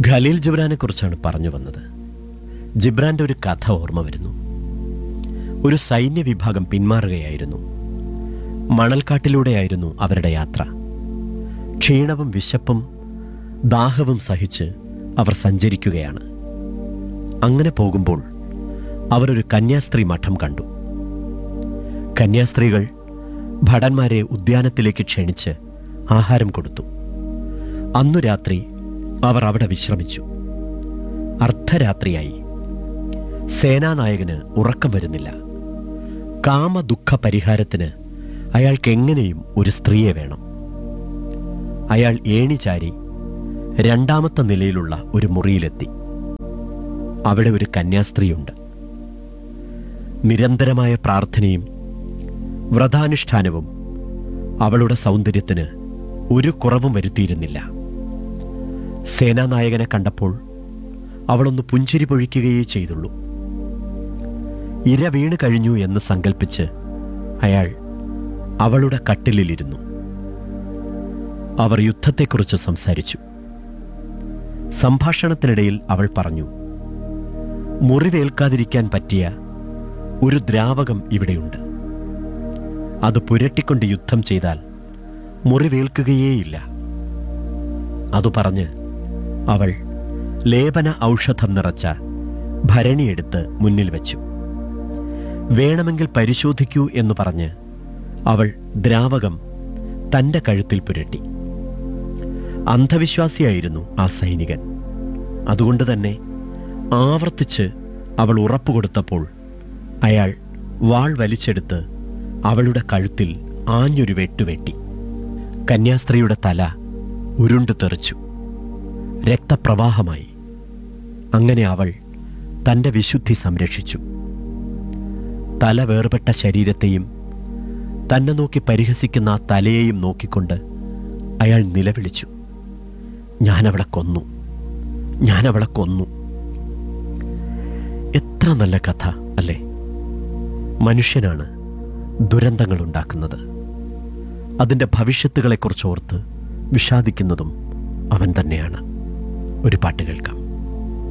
ഖലീൽ ജിബ്രാനെ കുറിച്ചാണ് പറഞ്ഞു വന്നത് ജിബ്രാന്റെ ഒരു കഥ ഓർമ്മ വരുന്നു ഒരു സൈന്യ വിഭാഗം പിന്മാറുകയായിരുന്നു മണൽക്കാട്ടിലൂടെയായിരുന്നു അവരുടെ യാത്ര ക്ഷീണവും വിശപ്പും ദാഹവും സഹിച്ച് അവർ സഞ്ചരിക്കുകയാണ് അങ്ങനെ പോകുമ്പോൾ അവർ ഒരു കന്യാസ്ത്രീ മഠം കണ്ടു കന്യാസ്ത്രീകൾ ഭടന്മാരെ ഉദ്യാനത്തിലേക്ക് ക്ഷണിച്ച് ആഹാരം കൊടുത്തു അന്നു രാത്രി അവർ അവിടെ വിശ്രമിച്ചു അർദ്ധരാത്രിയായി സേനാനായകന് ഉറക്കം വരുന്നില്ല കാമദുഃഖ പരിഹാരത്തിന് അയാൾക്ക് എങ്ങനെയും ഒരു സ്ത്രീയെ വേണം അയാൾ ഏണിചാരി രണ്ടാമത്തെ നിലയിലുള്ള ഒരു മുറിയിലെത്തി അവിടെ ഒരു കന്യാസ്ത്രീയുണ്ട് നിരന്തരമായ പ്രാർത്ഥനയും വ്രതാനുഷ്ഠാനവും അവളുടെ സൗന്ദര്യത്തിന് ഒരു കുറവും വരുത്തിയിരുന്നില്ല സേനാനായകനെ കണ്ടപ്പോൾ അവളൊന്ന് പുഞ്ചിരി പൊഴിക്കുകയേ ചെയ്തുള്ളൂ ഇര വീണ് കഴിഞ്ഞു എന്ന് സങ്കൽപ്പിച്ച് അയാൾ അവളുടെ കട്ടിലിലിരുന്നു അവർ യുദ്ധത്തെക്കുറിച്ച് സംസാരിച്ചു സംഭാഷണത്തിനിടയിൽ അവൾ പറഞ്ഞു മുറിവേൽക്കാതിരിക്കാൻ പറ്റിയ ഒരു ദ്രാവകം ഇവിടെയുണ്ട് അത് പുരട്ടിക്കൊണ്ട് യുദ്ധം ചെയ്താൽ മുറിവേൽക്കുകയേയില്ല അതു പറഞ്ഞ് അവൾ ലേപന ഔഷധം നിറച്ച ഭരണിയെടുത്ത് മുന്നിൽ വെച്ചു വേണമെങ്കിൽ പരിശോധിക്കൂ എന്ന് പറഞ്ഞ് അവൾ ദ്രാവകം തന്റെ കഴുത്തിൽ പുരട്ടി അന്ധവിശ്വാസിയായിരുന്നു ആ സൈനികൻ അതുകൊണ്ട് തന്നെ ആവർത്തിച്ച് അവൾ ഉറപ്പുകൊടുത്തപ്പോൾ അയാൾ വാൾ വലിച്ചെടുത്ത് അവളുടെ കഴുത്തിൽ ആഞ്ഞൊരു വെട്ടുവെട്ടി കന്യാസ്ത്രീയുടെ തല ഉരുണ്ടു തെറിച്ചു രക്തപ്രവാഹമായി അങ്ങനെ അവൾ തന്റെ വിശുദ്ധി സംരക്ഷിച്ചു തല വേർപെട്ട ശരീരത്തെയും തന്നെ നോക്കി പരിഹസിക്കുന്ന ആ തലയെയും നോക്കിക്കൊണ്ട് അയാൾ നിലവിളിച്ചു ഞാനവളെ കൊന്നു ഞാനവളെ കൊന്നു എത്ര നല്ല കഥ അല്ലേ മനുഷ്യനാണ് ദുരന്തങ്ങൾ ഉണ്ടാക്കുന്നത് അതിൻ്റെ ഭവിഷ്യത്തുകളെക്കുറിച്ച് ഓർത്ത് വിഷാദിക്കുന്നതും അവൻ തന്നെയാണ് ഒരു പാട്ട് കേൾക്കാം